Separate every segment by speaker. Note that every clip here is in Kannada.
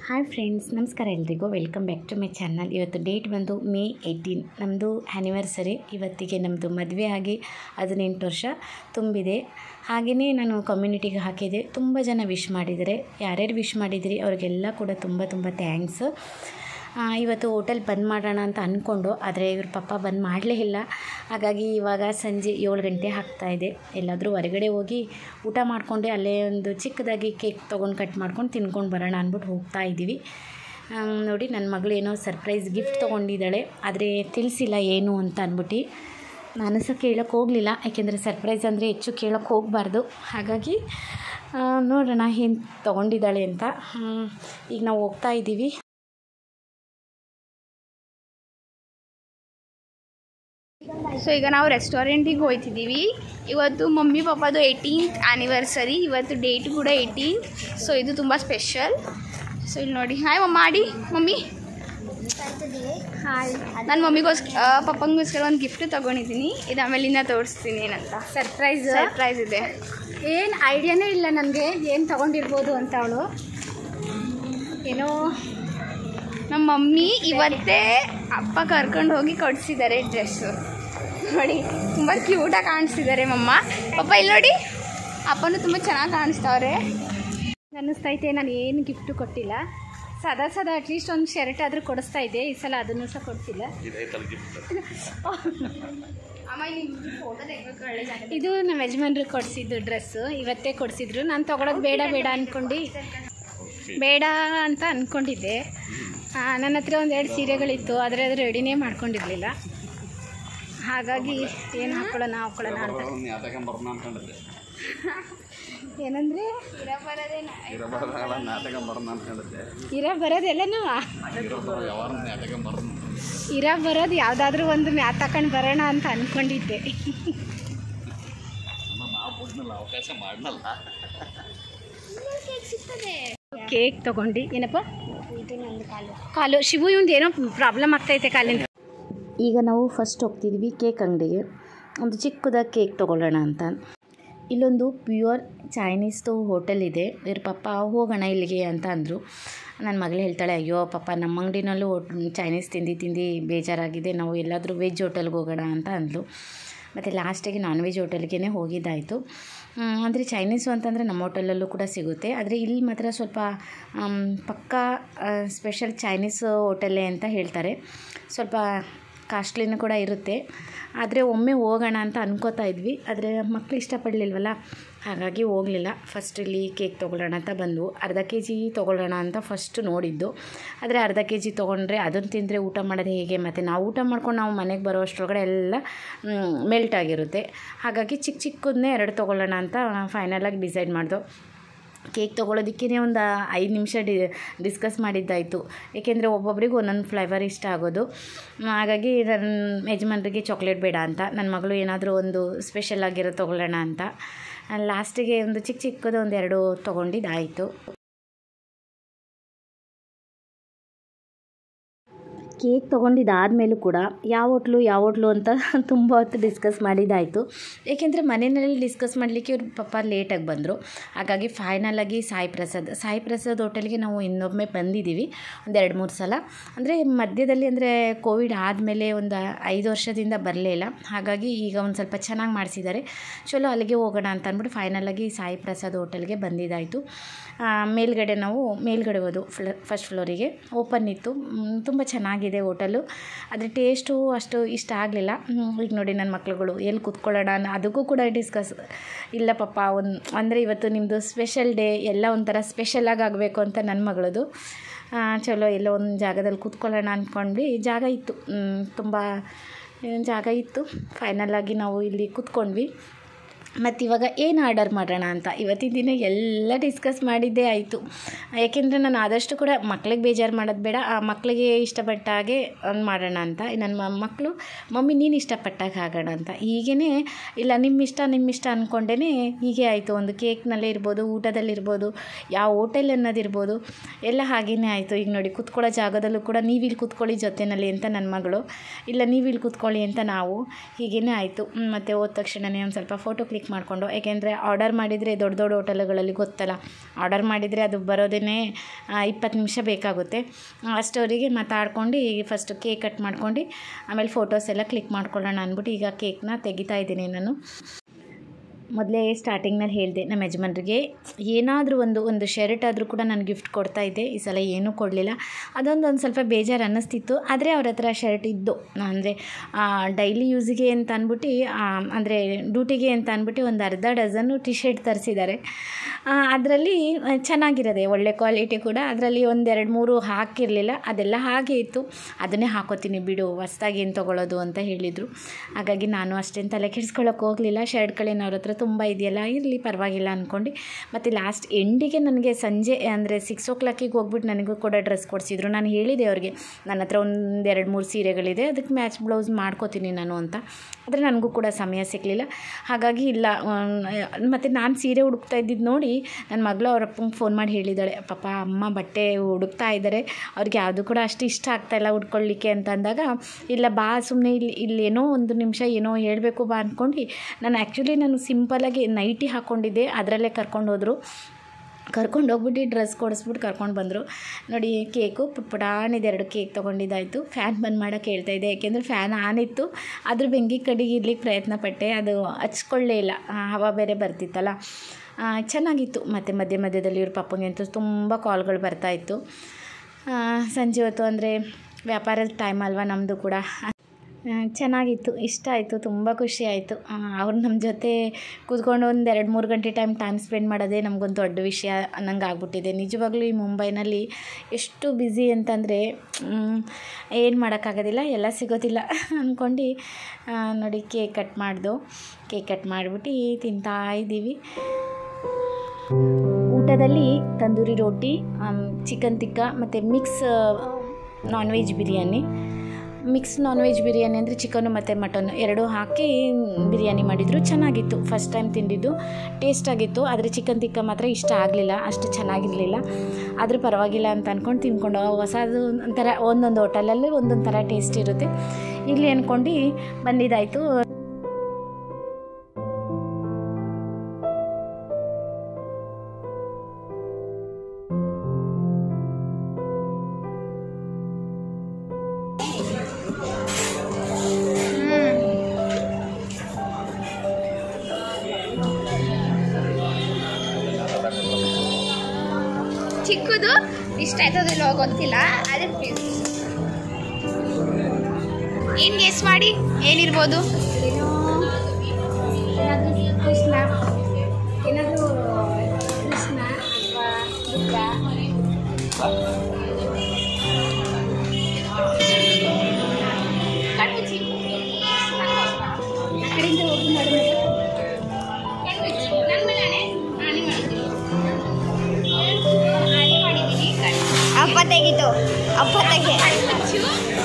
Speaker 1: ಹಾಯ್ ಫ್ರೆಂಡ್ಸ್ ನಮಸ್ಕಾರ ಎಲ್ರಿಗೂ welcome back to my channel ಇವತ್ತು ಡೇಟ್ ಬಂದು ಮೇ ಏಯ್ಟೀನ್ ನಮ್ಮದು ಆ್ಯನಿವರ್ಸರಿ ಇವತ್ತಿಗೆ ನಮ್ಮದು ಮದುವೆ ಆಗಿ ಹದಿನೆಂಟು ವರ್ಷ ತುಂಬಿದೆ ಹಾಗೆಯೇ ನಾನು ಕಮ್ಯುನಿಟಿಗೆ ಹಾಕಿದೆ ತುಂಬ ಜನ ವಿಶ್ ಮಾಡಿದ್ದಾರೆ ಯಾರ್ಯಾರು ವಿಶ್ ಮಾಡಿದಿರಿ ಅವರಿಗೆಲ್ಲ ಕೂಡ ತುಂಬ ತುಂಬ ಥ್ಯಾಂಕ್ಸ್ ಇವತ್ತು ಹೋಟೆಲ್ ಬಂದ್ ಮಾಡೋಣ ಅಂತ ಅಂದ್ಕೊಂಡು ಆದರೆ ಇವ್ರ ಪಪ್ಪ ಬಂದ್ ಮಾಡಲೇ ಇಲ್ಲ ಹಾಗಾಗಿ ಇವಾಗ ಸಂಜೆ ಏಳು ಗಂಟೆ ಆಗ್ತಾ ಇದೆ ಎಲ್ಲಾದರೂ ಹೊರಗಡೆ ಹೋಗಿ ಊಟ ಮಾಡಿಕೊಂಡೆ ಅಲ್ಲೇ ಒಂದು ಚಿಕ್ಕದಾಗಿ ಕೇಕ್ ತೊಗೊಂಡು ಕಟ್ ಮಾಡ್ಕೊಂಡು ತಿನ್ಕೊಂಡು ಬರೋಣ ಅಂದ್ಬಿಟ್ಟು ಹೋಗ್ತಾ ಇದ್ದೀವಿ ಆಮ್, ನೋಡಿ ನನ್ನ ಮಗಳು ಏನೋ ಸರ್ಪ್ರೈಸ್ ಗಿಫ್ಟ್ ತೊಗೊಂಡಿದ್ದಾಳೆ ಆದರೆ ತಿಳಿಸಿಲ್ಲ ಏನು ಅಂತ ಅಂದ್ಬಿಟ್ಟು ನಾನು ಸಹ ಕೇಳೋಕ್ಕೆ ಹೋಗಲಿಲ್ಲ ಯಾಕೆಂದರೆ ಸರ್ಪ್ರೈಸ್ ಅಂದರೆ ಹೆಚ್ಚು ಕೇಳೋಕ್ಕೆ ಹೋಗಬಾರ್ದು ಹಾಗಾಗಿ ಆ, ನೋಡೋಣ ಏನು ತೊಗೊಂಡಿದ್ದಾಳೆ ಅಂತ ಹ್ಮ್, ಈಗ ನಾವು ಹೋಗ್ತಾ ಇದ್ದೀವಿ
Speaker 2: ಸೊ ಈಗ ನಾವು ರೆಸ್ಟೋರೆಂಟಿಗೆ ಹೋಯ್ತಿದ್ದೀವಿ ಇವತ್ತು ಮಮ್ಮಿ ಪಾಪದು ಏಯ್ಟೀನ್ತ್ ಆ್ಯನಿವರ್ಸರಿ ಇವತ್ತು ಡೇಟ್ ಕೂಡ ಏಯ್ಟೀನ್ತ್ ಸೊ ಇದು ತುಂಬ ಸ್ಪೆಷಲ್ ಸೊ ಇಲ್ಲಿ ನೋಡಿ ಹಾಯ್ ಮಮ್ಮ ಮಾಡಿ ಮಮ್ಮಿ ಹಾಯ್ ನಾನು ಮಮ್ಮಿಗೋಸ್ಕರ ಪಪ್ಪಂಗೋಸ್ಕರ ಒಂದು ಗಿಫ್ಟ್ ತೊಗೊಂಡಿದ್ದೀನಿ ಇದು ಆಮೇಲಿಂದ ತೋರಿಸ್ತೀನಿ ಏನಂತ
Speaker 1: ಸರ್ಪ್ರೈಸ್
Speaker 2: ಸರ್ಪ್ರೈಸ್ ಇದೆ
Speaker 1: ಏನು ಐಡಿಯಾನೇ ಇಲ್ಲ ನನಗೆ ಏನು ತೊಗೊಂಡಿರ್ಬೋದು ಅಂತ ಅವಳು ಏನೋ
Speaker 2: ನಮ್ಮ ಮಮ್ಮಿ ಇವತ್ತೇ ಅಪ್ಪ ಕರ್ಕೊಂಡು ಹೋಗಿ ಕೊಡಿಸಿದ್ದಾರೆ ಡ್ರೆಸ್ಸು ನೋಡಿ ತುಂಬ ಕ್ಯೂಟಾಗಿ ಕಾಣಿಸ್ತಿದ್ದಾರೆ ಮಮ್ಮ ಪಪ್ಪ ಇಲ್ಲಿ ನೋಡಿ ಅಪ್ಪನೂ ತುಂಬ ಚೆನ್ನಾಗಿ ಕಾಣಿಸ್ತವ್ರೆ
Speaker 1: ಅನ್ನಿಸ್ತೈತೆ ನಾನು ಏನು ಗಿಫ್ಟು ಕೊಟ್ಟಿಲ್ಲ ಸದಾ ಸದಾ ಅಟ್ಲೀಸ್ಟ್ ಒಂದು ಶರ್ಟ್ ಆದರೂ ಕೊಡಿಸ್ತಾ ಇದ್ದೆ ಈ ಸಲ ಅದನ್ನು ಸಹ ಕೊಡ್ತಿಲ್ಲ
Speaker 2: ಅಮ್ಮ ಇಲ್ಲಿ ಫೋಟೋ ತೆಗ್ಬೇಕು ಒಳ್ಳೆ ಜಾಗ
Speaker 1: ಇದು ನಮ್ಮ ಯಜಮಾನ್ರಿಗೆ ಕೊಡಿಸಿದ್ದು ಡ್ರೆಸ್ಸು ಇವತ್ತೇ ಕೊಡಿಸಿದ್ರು ನಾನು ತೊಗೊಳೋದು ಬೇಡ ಬೇಡ ಅಂದ್ಕೊಂಡು ಬೇಡ ಅಂತ ಅಂದ್ಕೊಂಡಿದ್ದೆ ಆ, ನನ್ನ ಹತ್ರ ಒಂದು ಎರಡು ಸೀರೆಗಳಿತ್ತು ಆದರೆ ಅದು ರೆಡಿನೇ ಮಾಡ್ಕೊಂಡಿರಲಿಲ್ಲ ಹಾಗಾಗಿ ಏನು ಹಾಕ್ಕೊಳ್ಳೋಣ ಹಾಕ್ಕೊಳ್ಳೋಣ ಅಂತ ಏನಂದರೆ
Speaker 2: ಇರೋ ಬರೋದೇ
Speaker 1: ಇರ ಬರೋದೆಲ್ಲನೂ ಇರ ಬರೋದು ಯಾವುದಾದ್ರೂ ಒಂದು ಮ್ಯಾತ್ ತಗೊಂಡು ಬರೋಣ ಅಂತ ಅಂದ್ಕೊಂಡಿದ್ದೆ ಕೇಕ್ ತಗೊಂಡು ಏನಪ್ಪ ಕಾಲು ಶಿವು ಇವಂದು ಏನೋ ಪ್ರಾಬ್ಲಮ್ ಆಗ್ತೈತೆ ಕಾಲಿಂದ ಈಗ ನಾವು ಫಸ್ಟ್ ಹೋಗ್ತಿದ್ವಿ ಕೇಕ್ ಅಂಗಡಿಗೆ ಒಂದು ಚಿಕ್ಕದಾಗಿ ಕೇಕ್ ತೊಗೊಳ್ಳೋಣ ಅಂತ ಇಲ್ಲೊಂದು ಪ್ಯೂರ್ ಚೈನೀಸ್ದು ಹೋಟೆಲ್ ಇದೆ ಇವ್ರ ಪಪ್ಪ ಹೋಗೋಣ ಇಲ್ಲಿಗೆ ಅಂತ ಅಂದರು ನನ್ನ ಮಗಳು ಹೇಳ್ತಾಳೆ ಅಯ್ಯೋ ಪಪ್ಪ ನಮ್ಮ ಅಂಗಡಿನಲ್ಲೂ ಚೈನೀಸ್ ತಿಂದು ತಿಂದು ಬೇಜಾರಾಗಿದೆ ನಾವು ಎಲ್ಲಾದರೂ ವೆಜ್ ಹೋಟೆಲ್ಗೆ ಹೋಗೋಣ ಅಂತ ಅಂದ್ಲು ಮತ್ತು ಲಾಸ್ಟಿಗೆ ನಾನ್ ವೆಜ್ ಹೋಟೆಲ್ಗೆ ಹೋಗಿದ್ದಾಯಿತು ಅಂದರೆ ಚೈನೀಸು ಅಂತಂದರೆ ನಮ್ಮ ಹೋಟೆಲಲ್ಲೂ ಕೂಡ ಸಿಗುತ್ತೆ ಆದರೆ ಇಲ್ಲಿ ಮಾತ್ರ ಸ್ವಲ್ಪ ಆಮ್, ಪಕ್ಕಾ ಸ್ಪೆಷಲ್ ಚೈನೀಸ್ ಹೋಟೆಲ್ಲೇ ಅಂತ ಹೇಳ್ತಾರೆ ಸ್ವಲ್ಪ ಕಾಸ್ಟ್ಲಿನೂ ಕೂಡ ಇರುತ್ತೆ ಆದರೆ ಒಮ್ಮೆ ಹೋಗೋಣ ಅಂತ ಅನ್ಕೋತಾ ಇದ್ವಿ ಆದರೆ ಮಕ್ಕಳು ಇಷ್ಟಪಡಲಿಲ್ವಲ್ಲ ಹಾಗಾಗಿ ಹೋಗಲಿಲ್ಲ ಫಸ್ಟ್ ಇಲ್ಲಿ ಕೇಕ್ ತೊಗೊಳ್ಳೋಣ ಅಂತ ಬಂದವು ಅರ್ಧ ಕೆ ಜಿ ತೊಗೊಳ್ಳೋಣ ಅಂತ ಫಸ್ಟ್ ನೋಡಿದ್ದು ಆದರೆ ಅರ್ಧ ಕೆ ಜಿ ತೊಗೊಂಡ್ರೆ ಅದನ್ನು ತಿಂದರೆ ಊಟ ಮಾಡೋದು ಹೇಗೆ ಮತ್ತು ನಾವು ಊಟ ಮಾಡ್ಕೊಂಡು ನಾವು ಮನೆಗೆ ಬರೋ ಅಷ್ಟರೊಳಗಡೆ ಎಲ್ಲ ಮೆಲ್ಟ್ ಆಗಿರುತ್ತೆ ಹಾಗಾಗಿ ಚಿಕ್ಕ ಚಿಕ್ಕದನ್ನೇ ಎರಡು ತೊಗೊಳ್ಳೋಣ ಅಂತ ಫೈನಲಾಗಿ ಡಿಸೈಡ್ ಮಾಡ್ದೋ ಕೇಕ್ ತೊಗೊಳೋದಕ್ಕೇ ಒಂದು ಐದು ನಿಮಿಷ ಡಿ ಡಿಸ್ಕಸ್ ಮಾಡಿದ್ದಾಯಿತು ಏಕೆಂದರೆ ಒಬ್ಬೊಬ್ರಿಗೆ ಒಂದೊಂದು ಫ್ಲೇವರ್ ಇಷ್ಟ ಆಗೋದು ಮ್, ಹಾಗಾಗಿ ನನ್ನ ಯಜಮಾನ್ರಿಗೆ ಚಾಕ್ಲೇಟ್ ಬೇಡ ಅಂತ ನನ್ನ ಮಗಳು ಏನಾದರೂ ಒಂದು ಸ್ಪೆಷಲ್ ಆಗಿರೋ ತೊಗೊಳ್ಳೋಣ ಅಂತ ಲಾಸ್ಟಿಗೆ ಒಂದು ಚಿಕ್ಕ ಚಿಕ್ಕದು ಒಂದು ಎರಡು ತೊಗೊಂಡಿದ್ದಾಯಿತು ಕೇಕ್ ತೊಗೊಂಡಿದ್ದಾದಮೇಲೂ ಕೂಡ ಯಾವ ಹೋಟ್ಲು ಯಾವ ಹೋಟ್ಲು ಅಂತ ತುಂಬ ಹೊತ್ತು ಡಿಸ್ಕಸ್ ಮಾಡಿದ್ದಾಯಿತು ಏಕೆಂದರೆ ಮನೆಯಲ್ಲಿ ಡಿಸ್ಕಸ್ ಮಾಡಲಿಕ್ಕೆ ಇವ್ರ ಪಪ್ಪ ಲೇಟಾಗಿ ಬಂದರು ಹಾಗಾಗಿ ಫೈನಲಾಗಿ ಸಾಯಿ ಪ್ರಸಾದ್ ಸಾಯಿ ಪ್ರಸಾದ್ ಹೋಟೆಲ್ಗೆ ನಾವು ಇನ್ನೊಮ್ಮೆ ಬಂದಿದ್ದೀವಿ ಒಂದು ಎರಡು ಮೂರು ಸಲ ಅಂದರೆ ಮಧ್ಯದಲ್ಲಿ ಅಂದರೆ ಕೋವಿಡ್ ಆದಮೇಲೆ ಒಂದು ಐದು ವರ್ಷದಿಂದ ಬರಲೇ ಇಲ್ಲ ಹಾಗಾಗಿ ಈಗ ಒಂದು ಸ್ವಲ್ಪ ಚೆನ್ನಾಗಿ ಮಾಡಿಸಿದ್ದಾರೆ ಚಲೋ ಅಲ್ಲಿಗೆ ಹೋಗೋಣ ಅಂತ ಅಂದ್ಬಿಟ್ಟು ಫೈನಲಾಗಿ ಸಾಯಿ ಪ್ರಸಾದ್ ಹೋಟೆಲ್ಗೆ ಬಂದಿದ್ದಾಯಿತು ಆ, ಮೇಲ್ಗಡೆ ನಾವು ಮೇಲ್ಗಡೆ ಹೋದು ಫ್ಲ ಫಸ್ಟ್ ಫ್ಲೋರಿಗೆ ಓಪನ್ ಇತ್ತು ಮ್, ತುಂಬ ಚೆನ್ನಾಗಿದೆ ಹೋಟೆಲು ಆದರೆ ಟೇಸ್ಟು ಅಷ್ಟು ಇಷ್ಟ ಆಗಲಿಲ್ಲ ಈಗ ನೋಡಿ ನನ್ನ ಮಕ್ಳುಗಳು ಎಲ್ಲಿ ಕೂತ್ಕೊಳ್ಳೋಣ ಅನ್ನೋ ಅದಕ್ಕೂ ಕೂಡ ಡಿಸ್ಕಸ್ ಇಲ್ಲ ಪಪ್ಪ ಒಂದು ಅಂದರೆ ಇವತ್ತು ನಿಮ್ಮದು ಸ್ಪೆಷಲ್ ಡೇ ಎಲ್ಲ ಒಂಥರ ಸ್ಪೆಷಲಾಗಿ ಆಗಬೇಕು ಅಂತ ನನ್ನ ಮಗಳದು ಆ, ಚಲೋ ಎಲ್ಲೋ ಒಂದು ಜಾಗದಲ್ಲಿ ಕೂತ್ಕೊಳ್ಳೋಣ ಅಂದ್ಕೊಂಡು ಜಾಗ ಇತ್ತು ಮ್, ತುಂಬ ಜಾಗ ಇತ್ತು ಫೈನಲಾಗಿ ನಾವು ಇಲ್ಲಿ ಕೂತ್ಕೊಂಡ್ವಿ ಮತ್ತು ಇವಾಗ ಏನು ಆರ್ಡರ್ ಮಾಡೋಣ ಅಂತ ಇವತ್ತಿನ ದಿನ ಎಲ್ಲ ಡಿಸ್ಕಸ್ ಮಾಡಿದ್ದೇ ಆಯಿತು ಯಾಕೆಂದರೆ ನಾನು ಆದಷ್ಟು ಕೂಡ ಮಕ್ಳಿಗೆ ಬೇಜಾರು ಮಾಡೋದು ಬೇಡ ಆ ಮಕ್ಕಳಿಗೆ ಇಷ್ಟಪಟ್ಟ ಹಾಗೆ ಒಂದು ಮಾಡೋಣ ಅಂತ ನನ್ನ ಮಕ್ಕಳು ಮಮ್ಮಿ ನೀನು ಇಷ್ಟಪಟ್ಟಾಗ ಆಗೋಣ ಅಂತ ಹೀಗೇ ಇಲ್ಲ ನಿಮ್ಮ ಇಷ್ಟ ನಿಮ್ಮ ಇಷ್ಟ ಅಂದ್ಕೊಂಡೇ ಹೀಗೆ ಆಯಿತು ಒಂದು ಕೇಕ್ನಲ್ಲೇ ಇರ್ಬೋದು ಊಟದಲ್ಲಿರ್ಬೋದು ಯಾವ ಹೋಟೆಲ್ ಅನ್ನೋದಿರ್ಬೋದು ಎಲ್ಲ ಹಾಗೇ ಆಯಿತು ಈಗ ನೋಡಿ ಕೂತ್ಕೊಳ್ಳೋ ಜಾಗದಲ್ಲೂ ಕೂಡ ನೀವು ಇಲ್ಲಿ ಕೂತ್ಕೊಳ್ಳಿ ಜೊತೆಯಲ್ಲಿ ಅಂತ ನನ್ನ ಮಗಳು ಇಲ್ಲ ನೀವು ಇಲ್ಲಿ ಕೂತ್ಕೊಳ್ಳಿ ಅಂತ ನಾವು ಹೀಗೇ ಆಯಿತು ಮತ್ತು ಹೋದ ತಕ್ಷಣವೇ ಒಂದು ಸ್ವಲ್ಪ ಫೋಟೋ ಕ್ಲಿಕ್ ಕ್ಲಿಕ್ ಮಾಡಿಕೊಂಡು ಏಕೆಂದರೆ ಆರ್ಡರ್ ಮಾಡಿದರೆ ದೊಡ್ಡ ದೊಡ್ಡ ಹೋಟೆಲ್ಗಳಲ್ಲಿ ಗೊತ್ತಲ್ಲ ಆರ್ಡರ್ ಮಾಡಿದರೆ ಅದು ಬರೋದೇ ಇಪ್ಪತ್ತು ನಿಮಿಷ ಬೇಕಾಗುತ್ತೆ ಅಷ್ಟವರೆಗೆ ಮಾತಾಡ್ಕೊಂಡು ಈಗ ಫಸ್ಟ್ ಕೇಕ್ ಕಟ್ ಮಾಡ್ಕೊಂಡು ಆಮೇಲೆ ಫೋಟೋಸ್ ಎಲ್ಲ ಕ್ಲಿಕ್ ಮಾಡ್ಕೊಳ್ಳೋಣ ಅಂದ್ಬಿಟ್ಟು ಈಗ ಕೇಕ್ನ ತೆಗಿತಾ ಇದ್ದೀನಿ ನಾನು ಮೊದಲೇ ಸ್ಟಾರ್ಟಿಂಗ್ನಲ್ಲಿ ಹೇಳಿದೆ ನಮ್ಮ ಯಜಮಾನ್ರಿಗೆ ಏನಾದರೂ ಒಂದು ಒಂದು ಶರ್ಟ್ ಆದರೂ ಕೂಡ ನಾನು ಗಿಫ್ಟ್ ಕೊಡ್ತಾ ಇದ್ದೆ ಈ ಸಲ ಏನೂ ಕೊಡಲಿಲ್ಲ ಅದೊಂದು ಒಂದು ಸ್ವಲ್ಪ ಬೇಜಾರು ಅನ್ನಿಸ್ತಿತ್ತು ಆದರೆ ಅವ್ರ ಹತ್ರ ಶರ್ಟ್ ಇದ್ದು ಅಂದರೆ ಡೈಲಿ ಯೂಸಿಗೆ ಅಂತ ಅಂದ್ಬಿಟ್ಟು ಅಂದರೆ ಡ್ಯೂಟಿಗೆ ಅಂತ ಅಂದ್ಬಿಟ್ಟು ಒಂದು ಅರ್ಧ ಡಜನ್ನು ಟಿ ಶರ್ಟ್ ತರಿಸಿದ್ದಾರೆ ಅದರಲ್ಲಿ ಚೆನ್ನಾಗಿರೋದೆ ಒಳ್ಳೆ ಕ್ವಾಲಿಟಿ ಕೂಡ ಅದರಲ್ಲಿ ಒಂದೆರಡು ಮೂರು ಹಾಕಿರಲಿಲ್ಲ ಅದೆಲ್ಲ ಹಾಗೆ ಇತ್ತು ಅದನ್ನೇ ಹಾಕೋತೀನಿ ಬಿಡು ಹೊಸ್ದಾಗಿ ಏನು ತೊಗೊಳ್ಳೋದು ಅಂತ ಹೇಳಿದರು ಹಾಗಾಗಿ ನಾನು ಅಷ್ಟೇನು ತಲೆ ಕೆಡಿಸ್ಕೊಳ್ಳೋಕೆ ಹೋಗಲಿಲ್ಲ ಶರ್ಟ್ಗಳೇನು ಅವ್ರ ಹತ್ರ ತುಂಬ ಇದೆಯಲ್ಲ ಇರಲಿ ಪರವಾಗಿಲ್ಲ ಅಂದ್ಕೊಂಡು ಮತ್ತು ಲಾಸ್ಟ್ ಎಂಡಿಗೆ ನನಗೆ ಸಂಜೆ ಅಂದರೆ ಸಿಕ್ಸ್ ಓ ಕ್ಲಾಕಿಗೆ ಹೋಗ್ಬಿಟ್ಟು ನನಗೂ ಕೂಡ ಡ್ರೆಸ್ ಕೊಡಿಸಿದ್ರು ನಾನು ಹೇಳಿದೆ ಅವ್ರಿಗೆ ನನ್ನ ಹತ್ರ ಒಂದು ಎರಡು ಮೂರು ಸೀರೆಗಳಿದೆ ಅದಕ್ಕೆ ಮ್ಯಾಚ್ ಬ್ಲೌಸ್ ಮಾಡ್ಕೋತೀನಿ ನಾನು ಅಂತ ಆದರೆ ನನಗೂ ಕೂಡ ಸಮಯ ಸಿಗಲಿಲ್ಲ ಹಾಗಾಗಿ ಇಲ್ಲ ಮತ್ತು ನಾನು ಸೀರೆ ಹುಡುಕ್ತಾ ಇದ್ದಿದ್ದು ನೋಡಿ ನನ್ನ ಮಗಳು ಅವ್ರ ಅಪ್ಪಂಗೆ ಫೋನ್ ಮಾಡಿ ಹೇಳಿದ್ದಾಳೆ ಪಾಪ ಅಮ್ಮ ಬಟ್ಟೆ ಹುಡುಕ್ತಾ ಇದ್ದಾರೆ ಅವ್ರಿಗೆ ಯಾವುದು ಕೂಡ ಅಷ್ಟು ಇಷ್ಟ ಆಗ್ತಾಯಿಲ್ಲ ಉಟ್ಕೊಳ್ಳಿಕ್ಕೆ ಅಂತ ಅಂದಾಗ ಇಲ್ಲ ಬಾ ಸುಮ್ಮನೆ ಇಲ್ಲಿ ಇಲ್ಲೇನೋ ಒಂದು ನಿಮಿಷ ಏನೋ ಹೇಳಬೇಕು ಬಾ ಅಂದ್ಕೊಂಡು ನಾನು ಆ್ಯಕ್ಚುಲಿ ನಾನು ಸಿಂಪಲಾಗಿ ನೈಟಿ ಹಾಕ್ಕೊಂಡಿದ್ದೆ ಅದರಲ್ಲೇ ಕರ್ಕೊಂಡು ಹೋದರು ಕರ್ಕೊಂಡು ಹೋಗ್ಬಿಟ್ಟು ಡ್ರೆಸ್ ಕೊಡಿಸ್ಬಿಟ್ಟು ಕರ್ಕೊಂಡು ಬಂದರು ನೋಡಿ ಕೇಕು ಪುಟ್ಪುಟಾಣಿದೆ ಎರಡು ಕೇಕ್ ತೊಗೊಂಡಿದ್ದಾಯಿತು ಫ್ಯಾನ್ ಬಂದ್ ಮಾಡೋಕ್ಕೆ ಹೇಳ್ತಾ ಇದ್ದೆ ಯಾಕೆಂದರೆ ಫ್ಯಾನ್ ಆನ್ ಇತ್ತು ಅದ್ರ ಬೆಂಕಿ ಕಡೆಗೆ ಇರ್ಲಿಕ್ಕೆ ಪ್ರಯತ್ನ ಪಟ್ಟೆ ಅದು ಹಚ್ಕೊಳ್ಳೇ ಇಲ್ಲ ಹವಾ ಬೇರೆ ಬರ್ತಿತ್ತಲ್ಲ ಚೆನ್ನಾಗಿತ್ತು ಮತ್ತು ಮಧ್ಯ ಮಧ್ಯದಲ್ಲಿ ಇವ್ರ ಪಪ್ಪಂಗೆ ಅಂತೂ ತುಂಬ ಕಾಲ್ಗಳು ಬರ್ತಾಯಿತ್ತು ಸಂಜೆ ಹೊತ್ತು ಅಂದರೆ ವ್ಯಾಪಾರದ ಟೈಮ್ ಅಲ್ವಾ ನಮ್ಮದು ಕೂಡ ಚೆನ್ನಾಗಿತ್ತು ಇಷ್ಟ ಆಯಿತು ತುಂಬ ಖುಷಿ ಆಯಿತು ಅವ್ರು ನಮ್ಮ ಜೊತೆ ಕೂತ್ಕೊಂಡು ಒಂದು ಎರಡು ಮೂರು ಗಂಟೆ ಟೈಮ್ ಟೈಮ್ ಸ್ಪೆಂಡ್ ಮಾಡೋದೇ ನಮಗೊಂದು ದೊಡ್ಡ ವಿಷಯ ಅನ್ನಂಗೆ ಆಗ್ಬಿಟ್ಟಿದೆ ನಿಜವಾಗ್ಲೂ ಈ ಮುಂಬೈನಲ್ಲಿ ಎಷ್ಟು ಬ್ಯುಸಿ ಅಂತಂದರೆ ಏನು ಮಾಡೋಕ್ಕಾಗೋದಿಲ್ಲ ಎಲ್ಲ ಸಿಗೋದಿಲ್ಲ ಅಂದ್ಕೊಂಡು ನೋಡಿ ಕೇಕ್ ಕಟ್ ಮಾಡ್ದು ಕೇಕ್ ಕಟ್ ಮಾಡಿಬಿಟ್ಟು ತಿಂತಾ ಇದ್ದೀವಿ ಊಟದಲ್ಲಿ ತಂದೂರಿ ರೋಟಿ ಚಿಕನ್ ತಿಕ್ಕ ಮತ್ತು mix non veg biryani mix non veg biryani ಅಂದರೆ ಚಿಕನು ಮತ್ತು ಮಟನ್ ಎರಡೂ ಹಾಕಿ ಬಿರಿಯಾನಿ ಮಾಡಿದರು ಚೆನ್ನಾಗಿತ್ತು ಫಸ್ಟ್ ಟೈಮ್ ತಿಂದಿದ್ದು ಟೇಸ್ಟಾಗಿತ್ತು ಆದರೆ ಚಿಕನ್ ತಿಕ್ಕ ಮಾತ್ರ ಇಷ್ಟ ಆಗಲಿಲ್ಲ ಅಷ್ಟು ಚೆನ್ನಾಗಿರಲಿಲ್ಲ ಆದರೂ ಪರವಾಗಿಲ್ಲ ಅಂತ ಅಂದ್ಕೊಂಡು ತಿನ್ಕೊಂಡು ಹೊಸದು ಒಂಥರ ಒಂದೊಂದು ಹೋಟೆಲಲ್ಲಿ ಒಂದೊಂದು ಥರ ಟೇಸ್ಟ್ ಇರುತ್ತೆ ಇಲ್ಲಿ ಅಂದ್ಕೊಂಡು ಬಂದಿದ್ದಾಯಿತು
Speaker 2: ಚಿಕ್ಕದು ಇಷ್ಟ ಆಯ್ತದಿಲ್ಲ ಗೊತ್ತಿಲ್ಲ ಅದೇ ಪ್ಲೀಸ್ ಏನು ಗೆಸ್ ಮಾಡಿ ಏನಿರ್ಬೋದು
Speaker 1: ಕೃಷ್ಣ ಏನಾದರೂ ಕೃಷ್ಣ ಅಥವಾ ಬುದ್ಧ
Speaker 2: ಕಣ್ಮುಚ್ಚಿ
Speaker 1: ಆ ಕಡೆಯಿಂದ ಹೋಗಿ ಮಾಡಿ
Speaker 2: ಕಣ್ಮುಚ್ಚಿ ನನ್ನ ಮೇಲೆ ನಾನೇ ಮಾಡಿದ್ದೀನಿ ನಾನೇ ಮಾಡಿದ್ದೀನಿ
Speaker 3: ಅಪ್ಪ ತೆಗಿತು ಅಪ್ಪ ತೆಗೆ
Speaker 2: ಕಣ್ಮುಚ್ಚು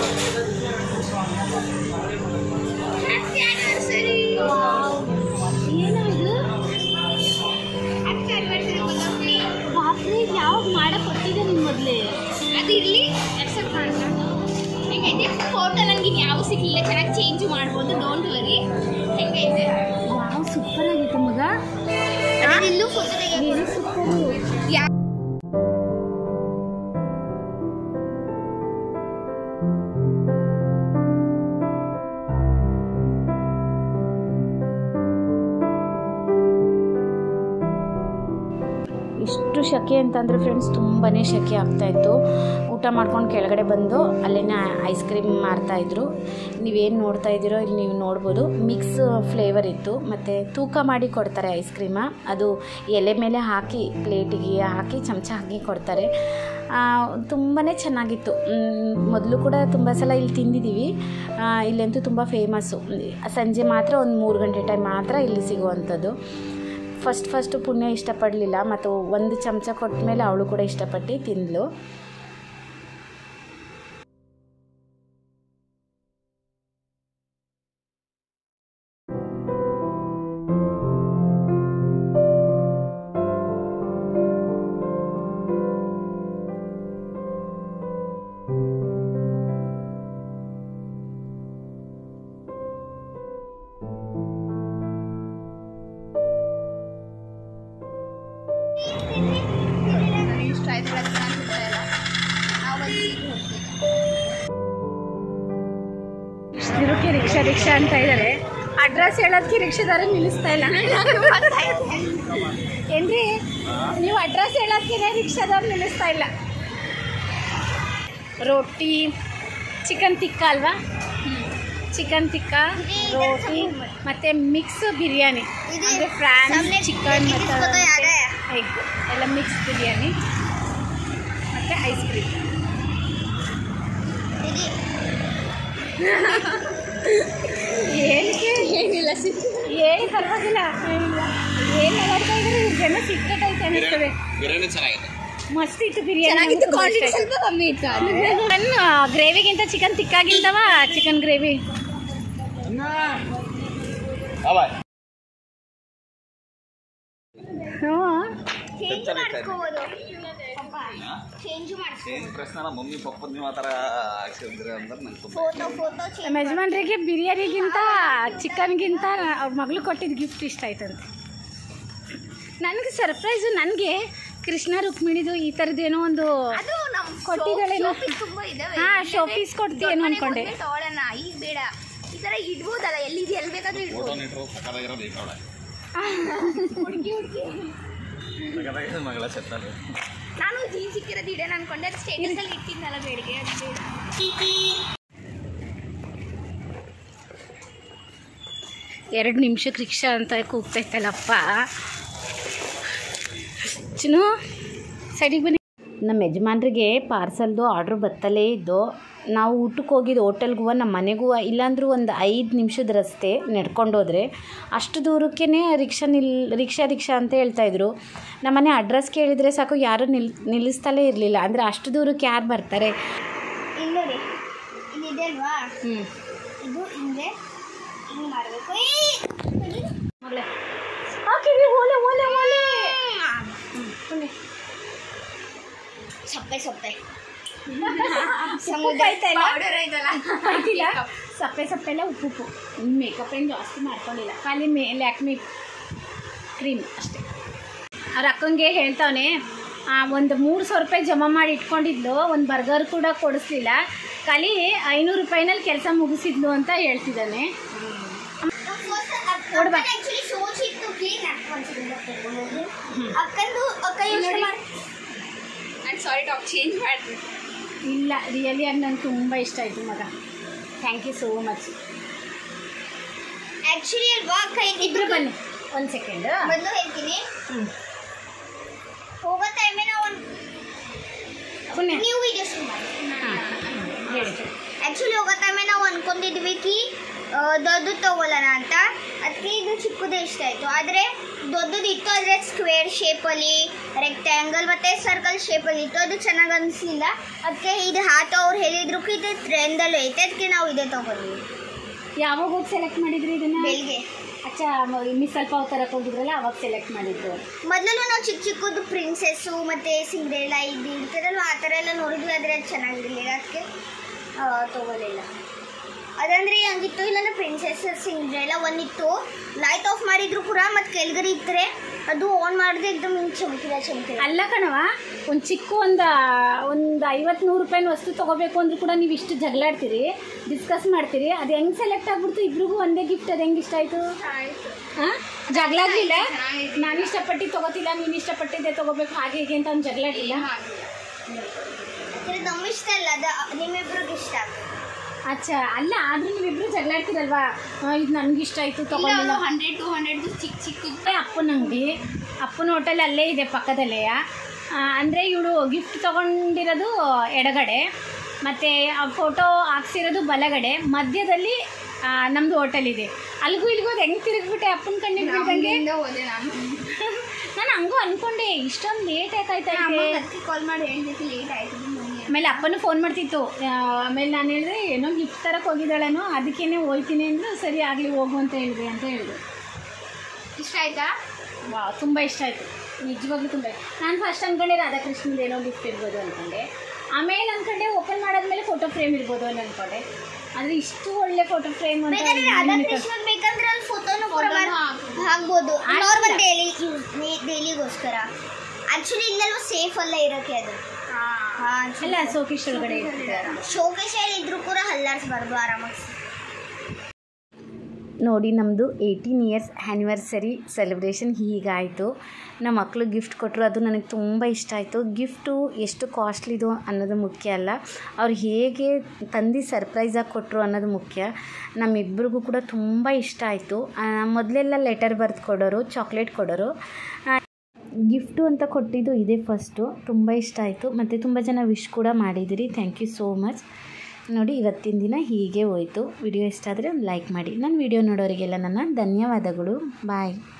Speaker 2: ಹ್ಯಾಪಿ ಆನಿವರ್ಸರಿ
Speaker 1: ಏನೋ ಇದು
Speaker 2: ಹ್ಯಾಪಿ ಆನಿವರ್ಸರಿ ಗೊತ್ತಾಗ್ಲಿ
Speaker 1: ಬಾಪ್ರೆ ಯಾವಾಗ ಮಾಡಕ್ಕೆ ಕೊಟ್ಟಿದ್ದೆ ನಿಮ್ಮ ಮೊದಲೇ
Speaker 2: ಅದು ಇರಲಿ ಅಕ್ಸೆಪ್ಟ್ ಮಾಡೋಣ ಹೆಂಗೈತೆ ಫೋಟೋ ನನಗೆ ಯಾವ ಸಿಗಲಿಲ್ಲ ಚೆನ್ನಾಗಿ ಚೇಂಜ್ ಮಾಡ್ಬೋದು ಡೋಂಟ್ ವರಿ ಹೆಂಗೈತೆ
Speaker 1: ವಾವ್ ಸೂಪರ್ ಆಗಿತ್ತು ಮಗ
Speaker 2: ಇಲ್ಲೂ ಫೋಟೋ
Speaker 1: ವೆರಿ ಸೂಪರು
Speaker 2: ಯಾ
Speaker 1: ಇಷ್ಟು ಶೆಕೆ ಅಂತಂದರೆ ಫ್ರೆಂಡ್ಸ್ ತುಂಬಾ ಶೆಕೆ ಆಗ್ತಾಯಿತ್ತು ಊಟ ಮಾಡ್ಕೊಂಡು ಕೆಳಗಡೆ ಬಂದು ಅಲ್ಲೇ ಐಸ್ ಕ್ರೀಮ್ ಮಾರ್ತಾಯಿದ್ರು ನೀವೇನು ನೋಡ್ತಾ ಇದ್ದೀರೋ ಇಲ್ಲಿ ನೀವು ನೋಡ್ಬೋದು ಮಿಕ್ಸ್ ಫ್ಲೇವರ್ ಇತ್ತು ಮತ್ತು ತೂಕ ಮಾಡಿ ಕೊಡ್ತಾರೆ ಐಸ್ ಕ್ರೀಮ ಅದು ಎಲೆ ಮೇಲೆ ಹಾಕಿ ಪ್ಲೇಟಿಗೆ ಹಾಕಿ ಚಮಚ ಹಾಕಿ ಕೊಡ್ತಾರೆ ತುಂಬಾ ಚೆನ್ನಾಗಿತ್ತು ಮೊದಲು ಕೂಡ ತುಂಬ ಸಲ ಇಲ್ಲಿ ತಿಂದಿದ್ದೀವಿ ಆ, ಇಲ್ಲಂತೂ ತುಂಬ ಫೇಮಸ್ಸು ಸಂಜೆ ಮಾತ್ರ ಒಂದು ಮೂರು ಗಂಟೆ ಟೈಮ್ ಮಾತ್ರ ಇಲ್ಲಿ ಸಿಗುವಂಥದ್ದು ಫಸ್ಟ್ ಫಸ್ಟು ಪುಣ್ಯ ಇಷ್ಟಪಡಲಿಲ್ಲ ಮತ್ತು ಒಂದು ಚಮಚ ಕೊಟ್ಟ ಮೇಲೆ ಅವಳು ಕೂಡ ಇಷ್ಟಪಟ್ಟು ತಿಂದಳು
Speaker 2: ರಿಕ್ಷಾ ಅಂತ ಇದ್ದಾರೆ ಅಡ್ರೆಸ್ ಹೇಳೋದಕ್ಕೆ ರಿಕ್ಷಾದಾರ ನಿಲ್ಲಿಸ್ತಾ ಇಲ್ಲ ಏನ್ರಿ ನೀವು ಅಡ್ರೆಸ್ ಹೇಳೋದಕ್ಕೆ ರಿಕ್ಷಾದವ್ರು ನಿಲ್ಲಿಸ್ತಾ ಇಲ್ಲ ರೋಟಿ ಚಿಕನ್ ತಿಕ್ಕ ಅಲ್ವಾ ಚಿಕನ್ ತಿಕ್ಕ ರೋಟಿ ಮತ್ತು ಮಿಕ್ಸ್ ಬಿರಿಯಾನಿ
Speaker 3: ಇದು
Speaker 2: ಅಂದರೆ ಫ್ರಾನ್ಸ್
Speaker 3: ಸಾಮ್ನೆ
Speaker 2: ಚಿಕನ್
Speaker 3: ಇದು
Speaker 2: ಮತ್ತು
Speaker 3: ಇಸ್ಕೊತಾ ಯಾರೇ?
Speaker 2: ಎಗ್ ಎಲ್ಲ ಮಿಕ್ಸ್ ಬಿರಿಯಾನಿ ಮತ್ತು ಐಸ್ ಕ್ರೀಮ್
Speaker 3: ಇದು
Speaker 2: ಏನಕ್ಕೆ ಏನಿಲ್ಲ ಸಿಕ್ ಏನು ಪರವಾಗಿಲ್ಲ ಏನು ಮಾತಾಡ್ತಾ ಇದ್ರೆ ಜನ ಸಿಕ್ಕಟ್ಟೈತೆ ಅನ್ನಿಸ್ತದೆ
Speaker 4: ಬಿರಿಯಾನಿ ಚೆನ್ನಾಗಿದೆ
Speaker 2: ಮಸ್ತ್ ಇತ್ತು ಬಿರಿಯಾನಿ
Speaker 3: ಚೆನ್ನಾಗಿತ್ತು
Speaker 2: ನಂಗೂ ತುಂಬಾ
Speaker 3: ಕ್ವಾಂಟಿಟಿ
Speaker 2: ಇಷ್ಟ ಆಯ್ತು.
Speaker 3: ಸ್ವಲ್ಪ ಕಮ್ಮಿ ಇತ್ತು
Speaker 2: ಚಿಕನ್ ಗ್ರೇವಿಗಿಂತ ಚಿಕನ್ ತಿಕ್ಕಾಗಿಲ್ದವ ಚಿಕನ್ ಗ್ರೇವಿ
Speaker 4: ಬಾಯ್
Speaker 2: ಹ್ಞೂ
Speaker 3: ಚೇಂಜ್ ಮಾಡ್ಕೋಬೋದು ಚೇಂಜ್ ಮಾಡ್ಕೋ
Speaker 4: ಏನು ಪ್ರಶ್ನೆ ನಮ್ಮ ಮಮ್ಮಿ ಪಪ್ಪ ನೀವು ಆ ಥರ ಹಾಕ್ಸಿದ್ರೆ ಅಂದ್ರೆ ನಂಗೆ ತುಂಬ
Speaker 3: ಫೋಟೋ ಫೋಟೋ ಚೇಂಜ್
Speaker 2: ನಮ್ಮ ಯಜಮಾನ್ರಿಗೆ ಬಿರಿಯಾನಿಗಿಂತ ಚಿಕನ್ಗಿಂತ ಅವ್ರ ಮಗಳು ಕೊಟ್ಟಿದ್ದು ಗಿಫ್ಟ್ ಇಷ್ಟ ಆಯ್ತಂತೆ ನನಗೆ ಸರ್ಪ್ರೈಸು ನನಗೆ ಕೃಷ್ಣ ರುಕ್ಮಿಣಿದು ಈ ಥರದ್ದೇನೋ ಒಂದು
Speaker 3: ಅದು ನಮ್ಮ
Speaker 2: ಕೊಟ್ಟಿದ್ದಾಳೇನೋ?
Speaker 3: ತುಂಬಾ ಇದಾವೆ
Speaker 2: ಹಾ, showpiece ಕೊಡ್ತೀಯೇನೋ ಅನ್ಕೊಂಡೆ.
Speaker 3: ತಗೊಳ್ಳೋಣ ಈಗ ಬೇಡ ಈ ತರ ಇಡ್ಬೋದಲ್ಲ ಎಲ್ಲಿದೆ ಎಲ್ಲಿ ಬೇಕಾದ್ರೂ ಇಡ್ಬೋದು
Speaker 4: ಫೋಟೋ ಇಟ್ಟರು ಸಕ್ಕದಾಗಿರೋದು ಈ ಕಡೆ ಸಕ್ಕದಾಗಿರೋದು ಮಗಳ ಸೆತ್ತಲ್ಲಿ
Speaker 3: ನಾನು ಜೀನ್ಸ್ ಸಿಕ್ಕಿರೋದು ಇಡೋಣ ಅನ್ಕೊಂಡೆ ಅದು ಸ್ಟೇಟಸ್ ಅಲ್ಲಿ ಇಟ್ಟಿದ್ನಲ್ಲ ಬೇಡಿಗೆ ಅದು ಬೇಡ
Speaker 2: ಎರಡು ನಿಮಿಷಕ್ಕೆ ರಿಕ್ಷಾ ಅಂತ ಕೂಗ್ತೈತಲ್ಲಪ್ಪ ಚಿನ್ನು ಸೈಡಿಗೆ ಬನ್ನಿ ನಮ್ಮ ಯಜಮಾನ್ರಿಗೆ ಪಾರ್ಸಲ್ದು ಆರ್ಡ್ರ್ ಬತ್ತಲೇ ಇದ್ದು ನಾವು ಊಟಕ್ಕೆ ಹೋಗಿದ್ದು ಹೋಟೆಲ್ಗೂ ನಮ್ಮ ಮನೆಗೂ ಇಲ್ಲಾಂದ್ರೂ ಒಂದು ಐದು ನಿಮಿಷದ ರಸ್ತೆ ನಡ್ಕೊಂಡು ಹೋದರೆ ಅಷ್ಟು ದೂರಕ್ಕೇ ರಿಕ್ಷಾ ನಿಲ್ ರಿಕ್ಷಾ ರಿಕ್ಷಾ ಅಂತ ಹೇಳ್ತಾಯಿದ್ರು ನಮ್ಮ ಮನೆ ಅಡ್ರೆಸ್ ಕೇಳಿದರೆ ಸಾಕು ಯಾರೂ ನಿಲ್ ನಿಲ್ಲಿಸ್ತಲೇ ಇರಲಿಲ್ಲ ಅಂದರೆ ಅಷ್ಟು ದೂರಕ್ಕೆ ಯಾರು ಬರ್ತಾರೆ
Speaker 3: ಇಲ್ಲಿ ನೋಡಿ ಇಲ್ಲಿದೆ ಅಲ್ವಾ
Speaker 2: ಹ್ಞೂ
Speaker 3: ಇದು ಹಿಂದೆ ಹಿಂಗೆ ಮಾಡಬೇಕು
Speaker 2: ಮಗಳೇ ಹಾಕಿವಿ ಓಲೆ ಓಲೆ ಓಲೆ
Speaker 3: ಸಪ್ಪೆ ಸಪ್ಪೆ
Speaker 2: ಉಪ್ಪು ಆಯ್ತಾ ಇಲ್ಲ?
Speaker 3: Powder ಆಯ್ತಲ್ಲ.
Speaker 2: ಆಯ್ತಿಲ್ಲ ಸಪ್ಪೆ ಸಪ್ಪೆ ಎಲ್ಲ ಉಪ್ಪು ಉಪ್ಪು ಮೇಕಪ್ ಏನು ಜಾಸ್ತಿ ಮಾಡ್ಕೊಂಡಿಲ್ಲ ಖಾಲಿ ಮೇ ಲ್ಯಾಕ್ಮಿ ಕ್ರೀಮ್ ಅಷ್ಟೇ ಅವ್ರ ಅಕ್ಕಂಗೆ ಹೇಳ್ತಾವನೆ ಒಂದು ಮೂರು ಸಾವಿರ ರೂಪಾಯಿ ಜಮಾ ಮಾಡಿ ಇಟ್ಕೊಂಡಿದ್ಲು ಒಂದು ಬರ್ಗರ್ ಕೂಡ ಕೊಡಿಸ್ಲಿಲ್ಲ ಖಾಲಿ ಐನೂರು ರೂಪಾಯಿನಲ್ಲಿ ಕೆಲಸ ಮುಗಿಸಿದ್ಲು ಅಂತ ಹೇಳ್ತಿದ್ದಾನೆ ನೋಡ್ಬಾ.
Speaker 3: ಆಕ್ಚುಲಿ ಸೋಚಿತ್ತು ಕ್ಲೀನ್ ಅಕ್ಕಂದು ಅಕ್ಕ ಯೋಚನೆ ಮಾಡಿ ಸಾರಿ ಟಾಕ್ ಚೇಂಜ್ ಮಾಡ್ರಿ
Speaker 2: ಇಲ್ಲ ರಿಯಲಿ ಆಗಿ ನಂಗೆ ತುಂಬ ಇಷ್ಟ ಆಯಿತು ಮಗ thank you so much
Speaker 3: actually ಅಲ್ವಾ ಅಕ್ಕ
Speaker 2: ಇಬ್ರು
Speaker 3: ಇಬ್ರು
Speaker 2: ಬನ್ನಿ ಒಂದು ಸೆಕೆಂಡ್
Speaker 3: ಮೊದಲು ಹೇಳ್ತೀನಿ
Speaker 2: ಹ್ಞೂ
Speaker 3: ಹೋಗೋ ಟೈಮೇ ನಾವು ಒಂದು
Speaker 2: ಪುಣ್ಯ
Speaker 3: ನೀವು ವಿಡಿಯೋ ಶುರು ಮಾಡಿ
Speaker 2: ಹಾಂ ಹೇಳಿ
Speaker 3: ಆ್ಯಕ್ಚುಲಿ ಹೋಗೋ ಟೈಮೇ ನಾವು ಅನ್ಕೊಂಡಿದ್ವಿ ಕಿ ದೊಡ್ಡದು ತಗೊಳ್ಳೋಣ ಅಂತ ಅದಕ್ಕೆ ಇದು ಚಿಕ್ಕದೇ ಇಷ್ಟ ಆಯಿತು ಆದರೆ ದೊಡ್ಡದು ಇತ್ತು ಆದರೆ ಸ್ಕ್ವೇರ್ ಶೇಪಲ್ಲಿ ರೆಕ್ಟ್ಯಾಂಗಲ್ ಮತ್ತು ಸರ್ಕಲ್ ಶೇಪಲ್ಲಿ ಇತ್ತು ಅದು ಚೆನ್ನಾಗಿ ಅನಿಸ್ಲಿಲ್ಲ ಅದಕ್ಕೆ ಇದು ಹಾಟೋ ಅವ್ರು ಹೇಳಿದ್ರು ಕಿ ಇದು ಟ್ರೆಂಡಲ್ಲಿ ಐತೆ ಅದಕ್ಕೆ ನಾವು ಇದೇ ತೊಗೊಂಡ್ವಿ
Speaker 2: ಯಾವಾಗ ಹೋಗಿ ಸೆಲೆಕ್ಟ್ ಮಾಡಿದ್ರಿ ಇದನ್ನ
Speaker 3: ಬೆಳಿಗ್ಗೆ
Speaker 2: ಅಚ್ಚಾ ಮಿಸಲ್ ಪಾವ್ ತರಕ್ಕೆ ಹೋಗಿದ್ರಲ್ಲ ಅವಾಗ ಸೆಲೆಕ್ಟ್ ಮಾಡಿದ್ದು
Speaker 3: ಮೊದಲು ನಾವು ಚಿಕ್ಕ ಚಿಕ್ಕದು ಪ್ರಿನ್ಸೆಸ್ಸು ಮತ್ತು ಸಿಂಗ್ರೆಲ್ಲ ಇದು ಇರ್ತಾರಲ್ವ ಆ ಥರ ಎಲ್ಲ ನೋಡಿದ್ವಿ ಆದರೆ ಅದು ಚೆನ್ನಾಗಿರಲಿಲ್ಲ ಅದಕ್ಕೆ ತೊಗೊಳ್ಳಿಲ್ಲ ಅದಂದ್ರೆ ಹಂಗಿತ್ತು ಇಲ್ಲಾಂದ್ರೆ ಪ್ರಿನ್ಸೆಸ್ ಸಿಂಗ್ರೆಲ್ಲ ಒಂದಿತ್ತು ಲೈಟ್ ಆಫ್ ಮಾಡಿದ್ರು ಕೂಡ ಮತ್ತು ಕೆಳಗಡೆ ಇತ್ತರೆ ಅದು ಆನ್ ಮಾಡಿದ್ರೆ ಎಕ್ದಮ್ ಹಿಂಗೆ ಚಮಕಿಲ್ಲ ಚಮಕಿಲ್ಲ
Speaker 2: ಅಲ್ಲ ಕಣವ ಒಂದು ಚಿಕ್ಕ ಒಂದು ಒಂದು ಐವತ್ತು ನೂರು ರೂಪಾಯಿನ ವಸ್ತು ತೊಗೋಬೇಕು ಅಂದ್ರೂ ಕೂಡ ನೀವು ಇಷ್ಟು ಜಗಳಾಡ್ತೀರಿ ಡಿಸ್ಕಸ್ ಮಾಡ್ತೀರಿ ಅದು ಹೆಂಗೆ ಸೆಲೆಕ್ಟ್ ಆಗ್ಬಿಡ್ತು ಇಬ್ರಿಗೂ ಒಂದೇ ಗಿಫ್ಟ್ ಅದು ಹೆಂಗೆ ಇಷ್ಟ ಆಯಿತು ಹಾಂ ಜಗಳ ಆಗಲಿಲ್ಲ ನಾನು ಇಷ್ಟಪಟ್ಟು ತೊಗೋತಿಲ್ಲ ನೀನು ಇಷ್ಟಪಟ್ಟಿದ್ದೆ ತೊಗೋಬೇಕು ಹಾಗೆ ಹೀಗೆ ಅಂತ ಒಂದು ಜಗಳ ಆಗಿಲ್ಲ
Speaker 3: ಯಾಕಂದ್ರೆ ನಮ್ಮ ಇಷ್ಟ ಅಲ್ಲ ಅದು ನಿಮ್ಮಿಬ್ರಿಗೆ ಇಷ್ಟ
Speaker 2: ಅಚ್ಚಾ ಅಲ್ಲ ಆದರೂ ನೀವಿಬ್ರು ಜಗಳಾಡ್ತೀರಲ್ವಾ ಇದು ನನಗೆ ಇಷ್ಟ ಆಯಿತು ತೊಗೊಂಡಿಲ್ಲ
Speaker 3: ಹಂಡ್ರೆಡ್ ಟು ಹಂಡ್ರೆಡ್ ಚಿಕ್ಕ ಚಿಕ್ಕದು
Speaker 2: ಅದೇ ಅಪ್ಪನ ಅಂಗಡಿ ಅಪ್ಪನ ಹೋಟೆಲ್ ಅಲ್ಲೇ ಇದೆ ಪಕ್ಕದಲ್ಲೇ ಅಂದರೆ ಇವಳು ಗಿಫ್ಟ್ ತೊಗೊಂಡಿರೋದು ಎಡಗಡೆ ಮತ್ತು ಆ ಫೋಟೋ ಹಾಕ್ಸಿರೋದು ಬಲಗಡೆ ಮಧ್ಯದಲ್ಲಿ ನಮ್ಮದು ಹೋಟೆಲ್ ಇದೆ ಅಲ್ಲಿಗೂ ಇಲ್ಲಿಗೂ ಅದು ಹೆಂಗೆ ತಿರುಗ್ಬಿಟ್ಟೆ ಅಪ್ಪನ ಕಣ್ಣಿಗೆ ಬೀಳ್ದಂಗೆ
Speaker 3: ಹೋದೆ ನಾನು
Speaker 2: ನಾನು ಹಂಗೂ ಅನ್ಕೊಂಡೆ ಇಷ್ಟೊಂದು ಲೇಟ್ ಯಾಕಾಯ್ತಾ
Speaker 3: ಅದಕ್ಕೆ ಕಾಲ್ ಮಾಡಿ ಹೇಳ್ಬೇಕು ಲೇಟ್ ಆಯಿತು
Speaker 2: ಆಮೇಲೆ ಅಪ್ಪನೂ ಫೋನ್ ಮಾಡ್ತಿತ್ತು ಆ, ಆಮೇಲೆ ನಾನು ಹೇಳಿದ್ರೆ ಏನೋ ಗಿಫ್ಟ್ ತರಕ್ಕೆ ಹೋಗಿದ್ದಾಳೇನೋ ಅದಕ್ಕೇನೆ ಹೋಯ್ತೀನಿ ಅಂದ್ರು ಸರಿ ಆಗಲಿ ಹೋಗು ಅಂತ ಹೇಳಿದೆ ಅಂತ ಹೇಳಿದೆ
Speaker 3: ಇಷ್ಟ ಆಯ್ತಾ
Speaker 2: ವಾ ತುಂಬ ಇಷ್ಟ ಆಯಿತು ನಿಜವಾಗ್ಲೂ ತುಂಬ ನಾನು ಫಸ್ಟ್ ಅಂದ್ಕೊಂಡೆ ರಾಧಾಕೃಷ್ಣದ ಏನೋ ಗಿಫ್ಟ್ ಇರ್ಬೋದು ಅಂದ್ಕೊಂಡೆ ಆಮೇಲೆ ಅಂದ್ಕೊಂಡೆ ಓಪನ್ ಮಾಡಾದ್ಮೇಲೆ ಫೋಟೋ ಫ್ರೇಮ್ ಇರ್ಬೋದು ಅಂತ ಅಂದ್ಕೊಂಡೆ ಆದರೆ ಇಷ್ಟು ಒಳ್ಳೆ ಫೋಟೋ ಫ್ರೇಮ್ ಅಂತ
Speaker 3: ಬೇಕಾದ್ರೆ ರಾಧಾಕೃಷ್ಣ ಬೇಕಂದ್ರೆ ಅಲ್ಲಿ ಫೋಟೋನು ಕೂಡ ಹಾಕ್ಬೋದು ನಾರ್ಮಲ್ ಡೈಲಿ ಡೈಲಿಗೋಸ್ಕರ ಆಕ್ಚುಲಿ ಇಲ್ಲೆಲ್ಲ ಸೇಫ್ ಅಲ್ಲ ಇರೋಕೆ ಅದು
Speaker 2: ಅಲ್ಲ ಸೋಕಿಶ್ ಒಳಗಡೆ ಇರ್ತಾರೆ
Speaker 3: ಶೋಕೇಶ್ ಇದ್ರು ಕೂಡ ಹಲ್ಲಾಡ್ಸ್ಬಾರ್ದು ಆರಾಮಾಗಿ
Speaker 1: ನೋಡಿ ನಮ್ಮದು ಏಯ್ಟೀನ್ ಇಯರ್ಸ್ ಆ್ಯನಿವರ್ಸರಿ ಸೆಲೆಬ್ರೇಷನ್ ಹೀಗಾಯಿತು ನಮ್ಮ ಮಕ್ಕಳು ಗಿಫ್ಟ್ ಕೊಟ್ಟರು ಅದು ನನಗೆ ತುಂಬ ಇಷ್ಟ ಆಯಿತು ಗಿಫ್ಟು ಎಷ್ಟು ಕಾಸ್ಟ್ಲಿದು ಅನ್ನೋದು ಮುಖ್ಯ ಅಲ್ಲ ಅವ್ರು ಹೇಗೆ ತಂದು ಸರ್ಪ್ರೈಸಾಗಿ ಕೊಟ್ಟರು ಅನ್ನೋದು ಮುಖ್ಯ ನಮ್ಮಿಬ್ಬರಿಗೂ ಕೂಡ ತುಂಬ ಇಷ್ಟ ಆಯಿತು ಮೊದಲೆಲ್ಲ ಲೆಟರ್ ಬರೆದು ಕೊಡೋರು ಚಾಕ್ಲೇಟ್ ಕೊಡೋರು ಗಿಫ್ಟು ಅಂತ ಕೊಟ್ಟಿದ್ದು ಇದೇ ಫಸ್ಟು ತುಂಬ ಇಷ್ಟ ಆಯಿತು ಮತ್ತು ತುಂಬ ಜನ ವಿಶ್ ಕೂಡ ಮಾಡಿದಿರಿ ಥ್ಯಾಂಕ್ ಯು ಸೋ ಮಚ್ ನೋಡಿ ಇವತ್ತಿನ ದಿನ ಹೀಗೆ ಹೋಯಿತು ವಿಡಿಯೋ ಇಷ್ಟ ಆದರೆ ಒಂದು ಲೈಕ್ ಮಾಡಿ ನನ್ನ ವಿಡಿಯೋ ನೋಡೋರಿಗೆಲ್ಲ ನನ್ನ ಧನ್ಯವಾದಗಳು ಬಾಯ್